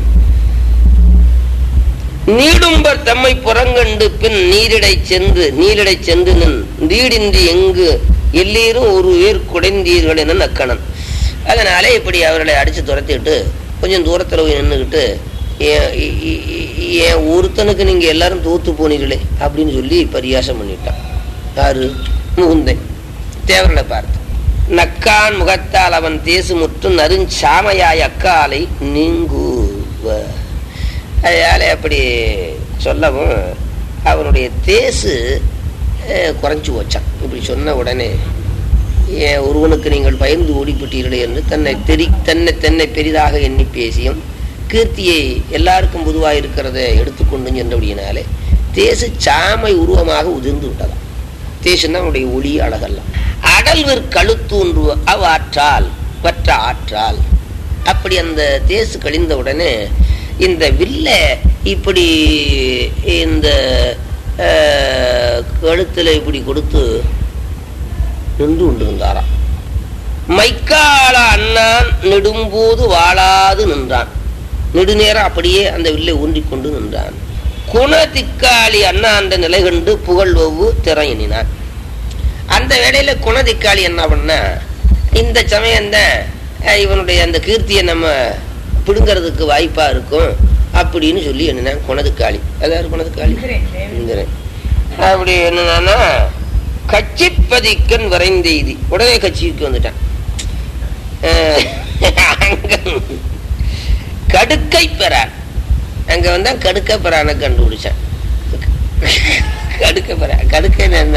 நீடும்பர் தம்மை புறங்கண்டு பின் நீரிடை சென்று நீரிடை சென்று நின் நீடின்றி எங்கு எல்லீரும் ஒரு உயிர் குடைந்தீர்கள் என நக்கணன் அதனாலே இப்படி அவர்களை அடிச்சு துரத்திட்டு கொஞ்சம் தூரத்தில் போய் நின்றுக்கிட்டு என் இ- இ- இ- என் ஒருத்தனுக்கு நீங்க எல்லாரும் தோத்து போனீர்களே அப்படின்னு சொல்லி பரியாசம் பண்ணிட்டான் யாரு முகுந்தன் தேவர்களை பார்த்து நக்கான் முகத்தால் அவன் தேசு முற்றும் நறுஞ்சாமையாய் அக்காலை நீங்குவ அதனால அப்படி சொல்லவும் அவனுடைய தேசு அஹ், குறைஞ்சு போச்சான் இப்படி சொன்ன உடனே ஏன் ஒருவனுக்கு நீங்கள் பயந்து ஓடிப்பட்டீர்களே என்று தன்னை தெரி தன்னை தன்னை பெரிதாக எண்ணி பேசியும் கீர்த்தியை எல்லாருக்கும் பொதுவாக இருக்கிறத எடுத்துக்கொண்டு சென்றபடியினாலே தேசு சாமை உருவமாக உதிர்ந்து விட்டதாம் தேசம் அவனுடைய ஒளி அழகெல்லாம் அடல்விற் கழுத்தூன்று அவ்வாற்றால் வற்ற ஆற்றால் அப்படி அந்த தேசு கழிந்த உடனே இந்த வில்ல இப்படி இந்த அஹ், கழுத்துல இப்படி கொடுத்து நின்று கொண்டிருந்தாராம் மைக்கால அண்ணான் நெடும்போது வாழாது நின்றான் நெடுநேரம் அப்படியே அந்த வில்லை ஊன்றிக்கொண்டு நின்றான் குணதிக்காளி அண்ணாண்ட நிலை கண்டு புகழ்வவு திரையினான் அந்த வேளையில குணதிக்காளி என்ன பண்ணா இந்த சமயம்தான் அஹ், இவனுடைய அந்த கீர்த்தியை நம்ம பிடுங்கிறதுக்கு வாய்ப்பா இருக்கும் அப்படின்னு சொல்லி என்ன குணதுக்காளி அதாவது குணதுக்காளி இந்திரன், தேவன். இந்திரன். அப்படி என்னன்னா கட்சிப்பதிக்கன் வரைந்தெய்தி உடனே கட்சிக்கு வந்துட்டான் அஹ், அங்க கடுக்கை பெறான் அங்க வந்தா கடுக்க பெறான கண்டுபிடிச்சான் கடுக்க பெறா கடுக்கை என்ன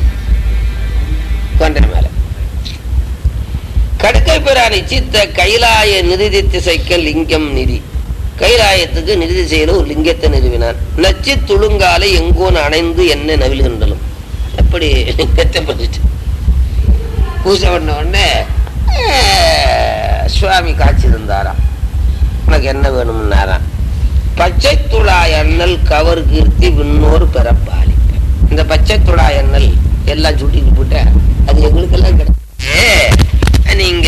கொண்ட மேல கடுக்கை பெறான் இச்சித்த கைலாய நிதி திசைக்க லிங்கம் நிதி கைலாயத்துக்கு நிதி திசையில ஒரு லிங்கத்தை நிறுவினான் நச்சு துளுங்காலை எங்கோன் அணைந்து என்ன நவில்கின்றலும் எப்படி லிங்கத்தை பதிச்சு பூஜை பண்ண உடனே அஹ், சுவாமி காட்சி இருந்தாராம் உனக்கு என்ன வேணும்னாராம் பச்சை துழாய் அண்ணல் கவர் கீர்த்தி விண்ணோர் பிறப்பாளி இந்த பச்சை துழாய் அண்ணல் எல்லாம் சுட்டிட்டு போட்ட அது எங்களுக்கெல்லாம் கிடையாது நீங்க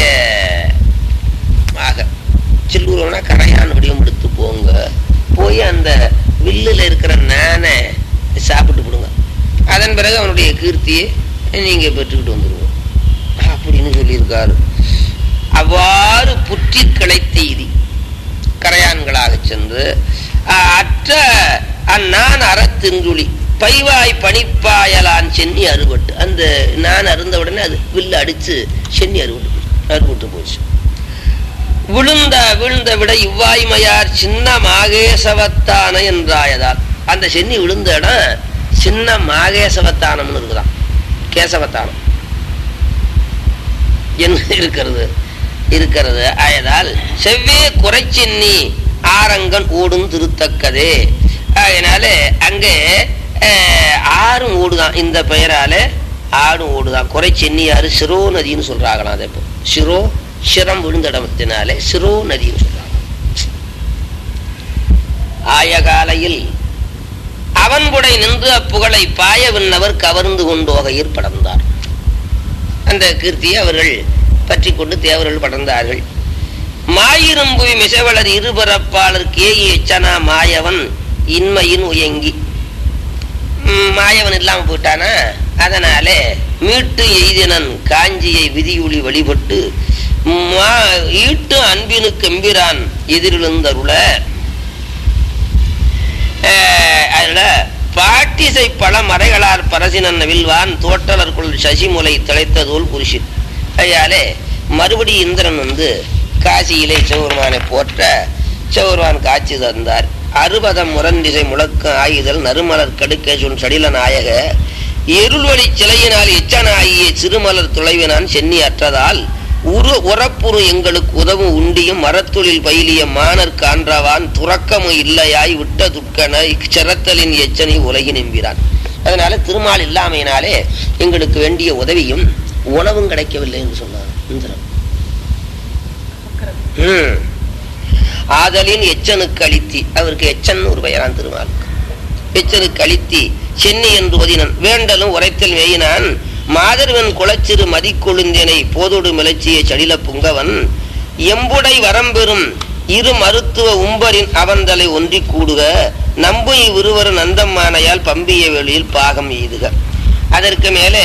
ஆக சில்லூர்னா கரையான் வடிவம் எடுத்து போங்க போய் அந்த வில்லுல இருக்கிற நானை சாப்பிட்டு விடுங்க அதன் பிறகு அவனுடைய கீர்த்தியை நீங்க பெற்றுக்கிட்டு வந்துருவோம் அப்படின்னு சொல்லியிருக்காரு அவ்வாறு புற்றி கிளைத்தெய்தி கரையான்களாக சென்று அஹ், அற்ற அந்நான் அறத்தின்றுளி பைவாய் பனிப்பாயலான் சென்னி அறுபட்டு அந்த நான் அருந்த உடனே அது வில்லு அடிச்சு சென்னி அறுபட்டு போச்சு. அறுபட்டு போச்சு விழுந்த விழுந்த விட இவ்வாய்மையார் சின்ன மாகேசவத்தான என்றாயதால் அந்த சென்னி விழுந்த இடம் சின்ன மாகேசவத்தானம்னு இருக்குதாம் கேசவத்தானம் என்ன இருக்கிறது இருக்கிறது ஆயதால் செவ்வே குறைச்சென்னி ஆரங்கன் ஓடும் திருத்தக்கதே அதனால அங்கே அஹ், ஆறும் ஓடுதான் இந்த பெயரால ஆடும் ஓடுதான் குறைச்சென்னி ஆறு சிரோ நதின்னு சொல்றாங்களாம் அதை இப்போ சிரோ சிரம் விழுந்த இடத்தினாலே சிரோ நதின்னு சொல்றாங்க ஆய காலையில் அவன் புடை நின்று அப்புகழை பாய விண்ணவர் கவர்ந்து கொண்டோகையில் படர்ந்தார் அந்த கீர்த்தியை அவர்கள் பற்றி கொண்டு தேவர்கள் படர்ந்தார்கள் மாயிரும்புவி மிசவளர் இருபரப்பாளர் கேயி எச்சனா மாயவன் இன்மையின் உயங்கி ம், மாயவன் இல்லாம போயிட்டானா அதனாலே மீட்டு எய்தினன் காஞ்சியை விதியுளி வழிபட்டு மா- ஈட்டு அன்பினுக்கு எம்பிரான் எதிரிழந்தருள அஹ், அதுல பாட்டிசை பல மறைகளார் பரசினன் வில்வான் தோட்டலர்க்குள் சசிமுலை திளைத்ததோல் புருஷின் அதையாலே மறுபடி இந்திரன் வந்து காசியிலே சிவபெருமானை போற்ற சிவபெருமான் காட்சி தந்தார் அறுபதம் முரண்டிசை முழக்க ஆயுதல் நறுமலர் கடுக்க சொல் சடில நாயக எருள்வழி சிலையினால் எச்சனாகிய சிறுமலர் துளைவினான் சென்னி அற்றதால் உரு உறப்புறு எங்களுக்கு உதவும் உண்டியும் மரத்துளில் பயிலிய மானர் காண்றவான் துறக்கமும் இல்லையாய் விட்ட துக்கன இச்சிரத்தலின் எச்சனை உலகி நம்பினான் அதனால திருமால் இல்லாமையினாலே எங்களுக்கு வேண்டிய உதவியும் உணவும் கிடைக்கவில்லை என்று சொன்னார் இந்திரன் ம். ஆதலின் எச்சனுக்கு அளித்தி அவருக்கு எச்சன் ஒரு பெயரான் திருமால் எச்சனுக்கு அளித்தி சென்னி என்று ஒதினன் வேண்டலும் உரைத்தல் மேயினான் மாதர்வன் குளச்சிறு மதிக்கொழுந்தேனை போதோடு மிளச்சிய சடில புங்கவன் எம்புடை வரம்பெறும் இரு மருத்துவ உம்பரின் அவந்தலை ஒன்றி கூடுக நம்பு இவ்விருவர் நந்தம்மானையால் பம்பிய வெளியில் பாகம் எய்துக அதற்கு மேலே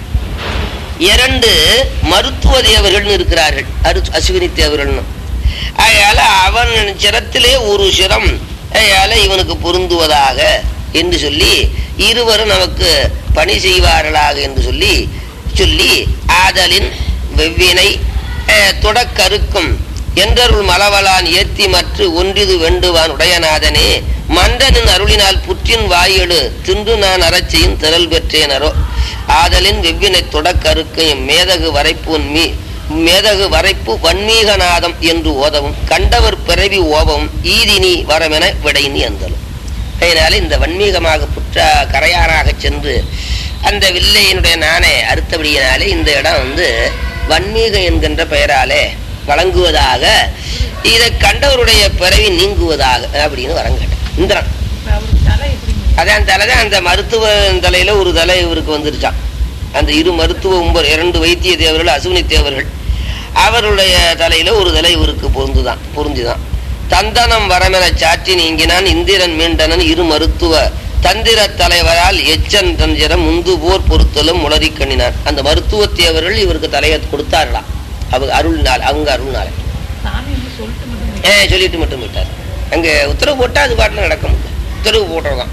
இரண்டு மருத்துவ தேவர்கள் இருக்கிறார்கள் அரு அஸ்வினி தேவர்கள்னு அதனால அவன் சிரத்திலே ஒரு சிரம் அதனால இவனுக்கு பொருந்துவதாக என்று சொல்லி இருவரும் நமக்கு பணி செய்வார்களாக என்று சொல்லி சொல்லி ஆதலின் வெவ்வினை அஹ், தொடக்கருக்கும் என்றருள் மலவலான் ஏத்தி மற்று ஒன்றிது வெண்டுவான் உடையநாதனே மந்தனின் அருளினால் புற்றின் வாயெடு தின்று நான் அறச்செய்யும் திரள் பெற்றேனரோ ஆதலின் வெவ்வினை தொடக்கருக்கும் மேதகு வரைப்பு மீ மேதகு வரைப்பு வன்மீகநாதம் என்று ஓதவும் கண்டவர் பிறவி ஓவவும் ஈதினி வரமென விடைனி அந்தலும் அதனால இந்த வன்மீகமாக புற்ற கரையாறாக சென்று அந்த வில்லையினுடைய நானே அறுத்தபடியினாலே இந்த இடம் வந்து வன்மீக என்கின்ற பெயராலே வழங்குவதாக இதை கண்டவருடைய பிறவி நீங்குவதாக அப்படின்னு வரங்கட்டேன் இந்திரன் இப்ப அவருக்கு தலை எப்படி அதான் தலைதான் அந்த மருத்துவ தலையில ஒரு தலை இவருக்கு வந்துருச்சான் அந்த இரு மருத்துவ உம்பர் இரண்டு வைத்திய தேவர்கள் அசுவினி தேவர்கள் அவருடைய தலையில ஒரு தலை இவருக்கு பொருந்துதான் பொருந்திதான் தந்தனம் வரமென சாற்றி நீங்கினான் இந்திரன் மீண்டனன் இரு மருத்துவ தந்திர தலைவரால் எச்சன் தந்திரம் முந்து போர் பொருத்தலும் உளறி கண்ணினான் அந்த மருத்துவ தேவர்கள் இவருக்கு தலையை கொடுத்தார்களாம் அவங்க அருள்நாள் அவங்க அருள்நாள் சாமி வந்து சொல்லிட்டு மட்டும் ஏ சொல்லிட்டு மட்டும் விட்டார் அங்க உத்தரவு போட்டா அது பாட்டில் நடக்க முடியும் உத்தரவு போடுறதான்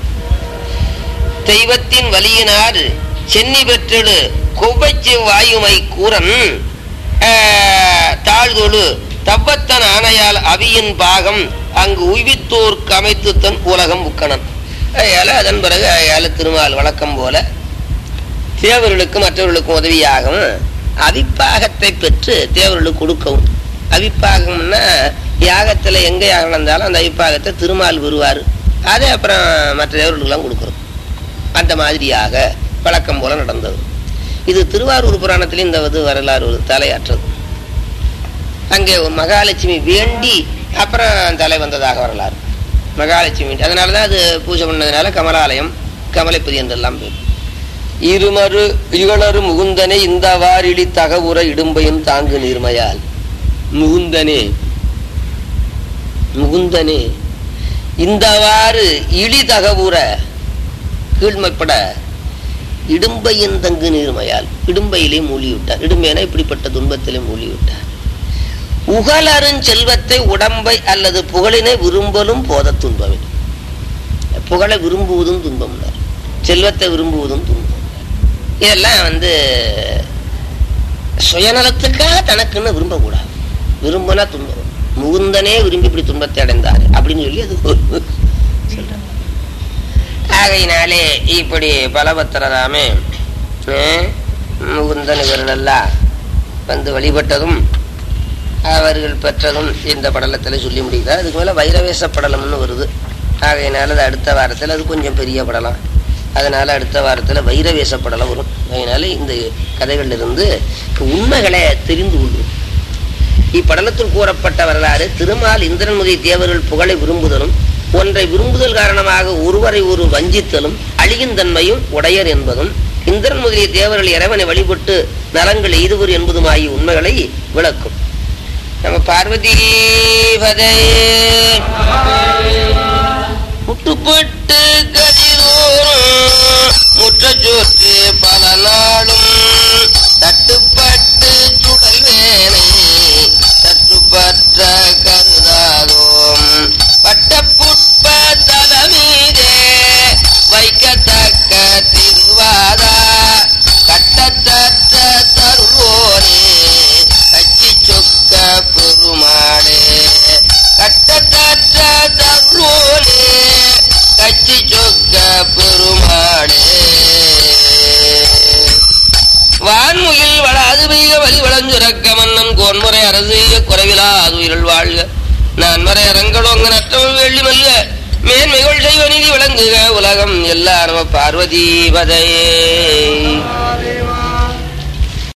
தெய்வத்தின் வலியினார் சென்னி பெற்றெடு கொவ்வைச்சி வாயுமை கூரன் ஆஹ், தாழ்தொழு தவ்வத்தன் ஆணையால் அவியின் பாகம் அங்கு உய்வித்தோர்க்கு அமைத்து தன் உலகம் உக்கணன் அயால அதன் பிறகு அயால திருமால் வழக்கம் போல தேவர்களுக்கு மற்றவர்களுக்கும் உதவியாகவும் அவிப்பாகத்தை பெற்று தேவர்களுக்கு கொடுக்கவும் அவிப்பாகம்னா யாகத்துல எங்க யாகம் நடந்தாலும் அந்த அவிப்பாகத்தை திருமால் வருவார் அதை அப்புறம் மற்ற தேவர்களுக்கெல்லாம் கொடுக்குறோம் அந்த மாதிரியாக வழக்கம் போல நடந்தது இது திருவாரூர் புராணத்தில் இந்த இது வரலாறு ஒரு தலையாற்றது அங்கே ஒரு மகாலட்சுமி வேண்டி அப்புறம் தலை வந்ததாக வரலாறு மகாலட்சுமி அதனால தான் அது பூஜை பண்ணதுனால கமலாலயம் கமலைப்பதி என்றெல்லாம் பேர் இருமரு இகழரு முகுந்தனே இந்த வாரிடி தகவுற இடும்பையும் தாங்கு நீர்மையால் முகுந்தனே முகுந்தனே இந்தவாறு இழி தகவுற கீழ்மைப்பட இடும்பையின் தங்கு நீர்மையால் இடும்பையிலே மூழ்கிவிட்டார் இடும்பையன இப்படிப்பட்ட துன்பத்திலே மூழ்கிவிட்டார் உகலருஞ் செல்வத்தை உடம்பை அல்லது புகழினை விரும்பலும் போத துன்பமே புகழை விரும்புவதும் துன்பம் செல்வத்தை விரும்புவதும் துன்பம் இதெல்லாம் வந்து சுயநலத்துக்காக தனக்குன்னு விரும்பக்கூடாது விரும்பினா துன்பம் முகுந்தனே விரும்பி இப்படி துன்பத்தை அடைந்தார் அப்படின்னு சொல்லி அது ஒரு சொல்றாங்க. ஆகையினாலே இப்படி பலபத்திரராமே அஹ், முகுந்தன் இவர்களெல்லாம் வந்து வழிபட்டதும் அவர்கள் பெற்றதும் இந்த படலத்தில் சொல்லி முடியுதா அதுக்கு மேலே வைரவேச படலம்னு வருது ஆகையினால அது அடுத்த வாரத்தில் அது கொஞ்சம் பெரிய படலம் அதனால அடுத்த வாரத்தில் வைரவேச படலம் வரும் அதனால இந்த கதைகளிலிருந்து உண்மைகளை தெரிந்து கொள்வோம் இப்படலத்தில் கூறப்பட்ட வரலாறு திருமால் இந்திரன் முதலிய தேவர்கள் புகழை விரும்புதலும் ஒன்றை விரும்புதல் காரணமாக ஒருவரை ஒரு வஞ்சித்தலும் அழியின் தன்மையும் உடையர் என்பதும் இந்திரன் முதலிய தேவர்கள் இறைவனை வழிபட்டு நலங்கள் எய்துவர் என்பதுமாகிய உண்மைகளை விளக்கும் நம்ம பார்வதி பதே முட்டுப்பட்டு கதிரோறும் முற்ற சோற்று பல நாளும் தட்டுப்பட்டு சுடல் வேலை தட்டுப்பற்ற கருதாதோம் பட்ட புட்ப தலமீதே வைக்கத்தக்க திருவாதா கட்டத்தட்ட தருவோரே கச்சி சொக்க பெருமாளே கட்டத்தட்ட தருவோரே கச்சி சொக்க பெருமாளே வான்முகில் வளாது பெய்க வழி வளஞ்சுரக்க மன்னன் கோன்முறை அரசு குறைவிலாது உயிரல் வாழ்க நான் வரை அரங்களோங்க நற்றமிழ் வெள்ளி மல்க மேன்மைகள் செய்வ நீதி விளங்குக உலகம் எல்லா நம பார்வதி பதையே